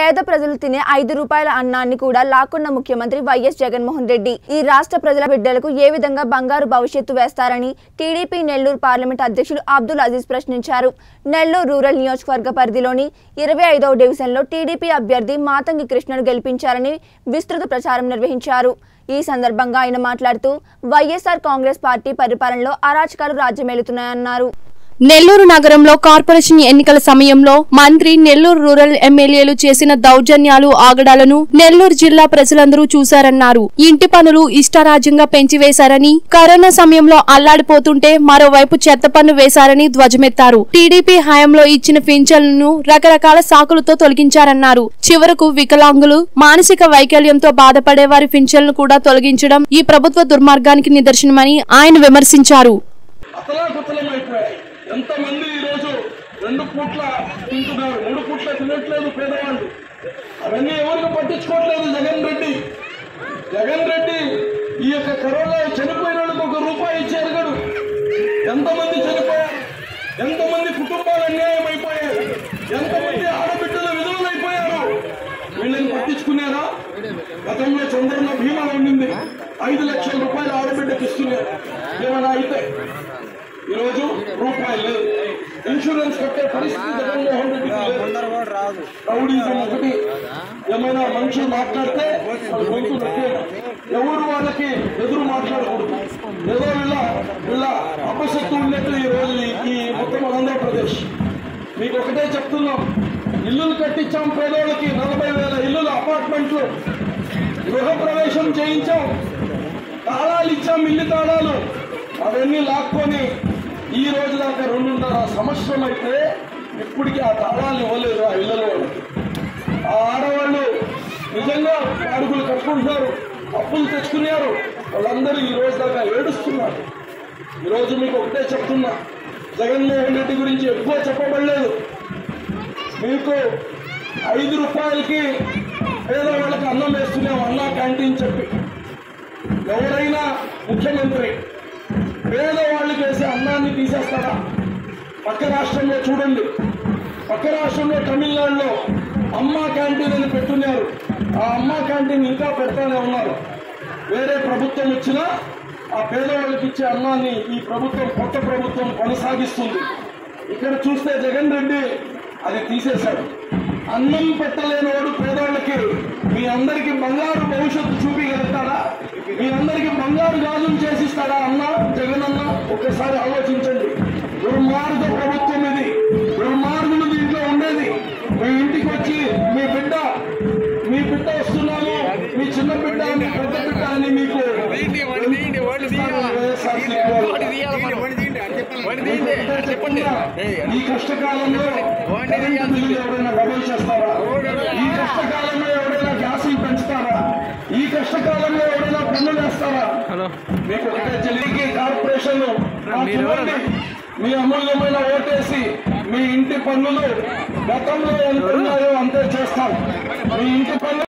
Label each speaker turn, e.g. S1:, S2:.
S1: పేద ప్రజలు తినే ఐదు రూపాయల అన్నాన్ని కూడా లాక్కున్న ముఖ్యమంత్రి వైఎస్ జగన్మోహన్ రెడ్డి ఈ రాష్ట్ర ప్రజల బిడ్డలకు ఏ విధంగా బంగారు భవిష్యత్తు వేస్తారని టీడీపీ నెల్లూరు పార్లమెంట్ అధ్యక్షులు అబ్దుల్ అజీజ్ ప్రశ్నించారు నెల్లూరు రూరల్ నియోజకవర్గ పరిధిలోని ఇరవై ఐదవ డివిజన్లో టీడీపీ అభ్యర్థి మాతంగి కృష్ణను గెలిపించారని విస్తృత ప్రచారం నిర్వహించారు ఈ సందర్భంగా ఆయన మాట్లాడుతూ వైఎస్ఆర్ కాంగ్రెస్ పార్టీ పరిపాలనలో అరాచకాలు రాజ్యమేలుతున్నాయన్నారు
S2: నెల్లూరు నగరంలో కార్పొరేషన్ ఎన్నికల సమయంలో మంత్రి నెల్లూరు రూరల్ ఎమ్మెల్యేలు చేసిన దౌర్జన్యాలు ఆగడాలను నెల్లూరు జిల్లా ప్రజలందరూ చూశారన్నారు ఇంటి పనులు ఇష్టారాజ్యంగా పెంచివేశారని కరోనా సమయంలో అల్లాడిపోతుంటే మరోవైపు చెత్త పన్ను వేశారని ధ్వజమెత్తారు టీడీపీ హయాంలో ఇచ్చిన పింఛన్లను రకరకాల సాకులతో తొలగించారన్నారు చివరకు వికలాంగులు మానసిక వైకల్యంతో బాధపడే వారి పింఛన్లు కూడా తొలగించడం ఈ ప్రభుత్వ దుర్మార్గానికి నిదర్శనమని ఆయన విమర్శించారు
S3: అతలాకుతలం అయిపోయాయి ఎంతమంది ఈరోజు రెండు పూట్ల తింటున్నారు మూడు పూట్ల తినట్లేదు పేదవాళ్ళు అవన్నీ ఎవరికి పట్టించుకోవట్లేదు జగన్ రెడ్డి జగన్ రెడ్డి ఈ యొక్క కరోనా చనిపోయిన వాళ్ళకి ఒక రూపాయి ఇచ్చి ఎరగడు ఎంతమంది చనిపోయారు ఎంతమంది కుటుంబాలు అన్యాయం అయిపోయారు ఎంతమంది ఆడబిడ్డలు విధులైపోయారు వీళ్ళని పట్టించుకున్నారా గతంలో చంద్రన్న భీమా ఉండింది ఐదు లక్షల రూపాయలు ఆడబిడ్డకి ఇస్తున్నారు ఏమైనా అయితే ఈరోజు రూపాయలు లేదు ఇన్సూరెన్స్ కట్టే పరిస్థితి జగన్మోహన్ రెడ్డికి లేదు రౌడీజం ఒకటి ఏమైనా మనుషులు మాట్లాడితే వాళ్ళ గొంతు నొక్కేయడం. ఎవరు వాళ్ళకి ఎదురు మాట్లాడకూడదు ఏదో వీళ్ళ వీళ్ళ అపశక్తి ఉన్నట్టు ఈ రోజు ఈ- ఈ మొత్తం ఆంధ్రప్రదేశ్ మీకు ఒకటే చెప్తున్నాం ఇల్లులు కట్టించాం పేదోళ్ళకి నలభై వేల ఇల్లులు అపార్ట్మెంట్లు గృహ ప్రవేశం చేయించాం తాళాలు ఇచ్చాం ఇల్లు తాళాలు అవన్నీ లాక్కొని ఈ రోజు దాకా రెండున్నర సంవత్సరం అయితే ఇప్పటికీ ఆ తాళాలు ఇవ్వలేదు ఆ ఇళ్లలో వాళ్ళకి ఆ ఆడవాళ్ళు నిజంగా అడుగులు కట్టుకుంటున్నారు అప్పులు తెచ్చుకున్నారు వాళ్ళందరూ ఈ రోజు దాకా ఏడుస్తున్నారు ఈరోజు మీకు ఒకటే చెప్తున్నా జగన్మోహన్ రెడ్డి గురించి ఎక్కువ చెప్పబడలేదు మీకు ఐదు రూపాయలకి పేదవాళ్ళకి అన్నం వేస్తున్నాం అన్నా క్యాంటీన్ చెప్పి ఎవరైనా ముఖ్యమంత్రి పేదవాళ్ళకి వేసే అన్నాన్ని తీసేస్తారా పక్క రాష్ట్రంలో చూడండి పక్క రాష్ట్రంలో తమిళనాడులో అమ్మా క్యాంటీన్ అని పెట్టున్నారు ఆ అమ్మా క్యాంటీన్ ఇంకా పెడతానే ఉన్నారు వేరే ప్రభుత్వం వచ్చినా ఆ పేదవాళ్ళకి ఇచ్చే అన్నాన్ని ఈ ప్రభుత్వం కొత్త ప్రభుత్వం కొనసాగిస్తుంది ఇక్కడ చూస్తే జగన్ రెడ్డి అది తీసేశాడు అన్నం పెట్టలేని వాడు పేదవాళ్ళకి మీ అందరికి బంగారు భవిష్యత్తు చూపించగలుగుతాడా మీ అందరికి బంగారు గాజులు చేసిస్తాడా అన్న జగన్ అన్న ఒక్కసారి ఆలోచించండి దుర్మార్గ ప్రభుత్వం ఇది దుర్మార్గులు దీంట్లో ఉండేది మీ ఇంటికి వచ్చి మీ బిడ్డ మీ బిడ్డ వస్తున్నాను మీ చిన్న బిడ్డ మీ పెద్ద బిడ్డ అని మీకు వైఎస్ఆర్సీపీ వాళ్ళు. ఈ కష్టకాలంలో కరెంటు బిల్లులు ఎవరైనా డబుల్ చేస్తారా ఈ కష్టకాలంలో ఎవరైనా గ్యాసులు పెంచుతారా ఈ కష్టకాలంలో ఎవరైనా పన్నులు వేస్తారా మీకు ఒకటే చెల్లికి కార్పొరేషన్ మీ అమూల్యమైన ఓటేసి మీ ఇంటి పన్నులు గతంలో ఎంత ఉన్నాయో అంతే చేస్తాం మీ ఇంటి పన్ను